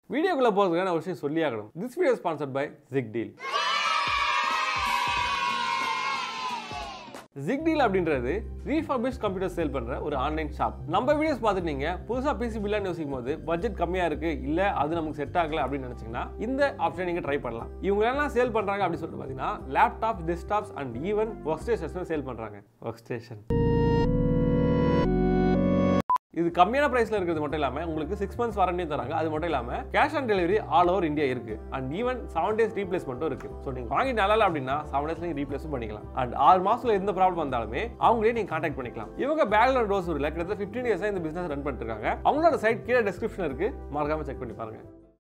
வீடியோக்குள்ள போகிறதுக்கான ஒரு விஷயம் சொல்லி ஆகணும் this video sponsored by Gig Deal Gig Deal அப்படின்றது ரீஃபர்பிஷ் கம்ப்யூட்டர் சேல் பண்ற ஒரு ஆன்லைன் ஷாப் நம்ம வீடியோஸ் பார்த்துட்டு நீங்க புதுசா பிசி பில்லான்னு யோசிக்கும் போது பட்ஜெட் கம்மியா இருக்கு இல்ல அது நமக்கு செட் ஆகல அப்படின்னு நினைச்சீங்கன்னா இந்த ஆப்ஷன் நீங்க ட்ரை பண்ணலாம் இவங்க எல்லாம் சேல் பண்றாங்க அப்படின்னு சொல்லிட்டு பாத்தீங்கன்னா laptop desktops and even workstations sale பண்றாங்க ஒர்க் ஸ்டேஷன் இது கம்மியான பிரைஸ்ல இருக்கிறது மட்டும் இல்லாம உங்களுக்கு சிக்ஸ் மந்த்ஸ் வாரண்டியும் தராங்க அது மட்டும் இல்லாம cash on delivery all over India இருக்கு அண்ட் ஈவன் செவன் டேஸ் ரீப்ளேஸ்மெண்ட்டும் இருக்கு ஸோ நீங்க வாங்கி நல்லா அப்படின்னா செவன் டேஸ்ல நீங்க ரீப்ளேஸும் பண்ணிக்கலாம் அண்ட் ஆறு மாசத்துல எந்த ப்ராப்ளம் வந்தாலுமே அவங்களே நீங்க கான்டாக்ட் பண்ணிக்கலாம் இவங்க பேங்களூர் டோசூர்ல கிட்டத்தட்ட ஃபிஃப்டீன் இயர்ஸா இந்த பிசினஸ் ரன் பண்ணிட்டு இருக்காங்க அவங்களோட சைட் கீழே டிஸ்கிரிப்ஷன் இருக்கு மறக்காம செக் பண்ணி பாருங்க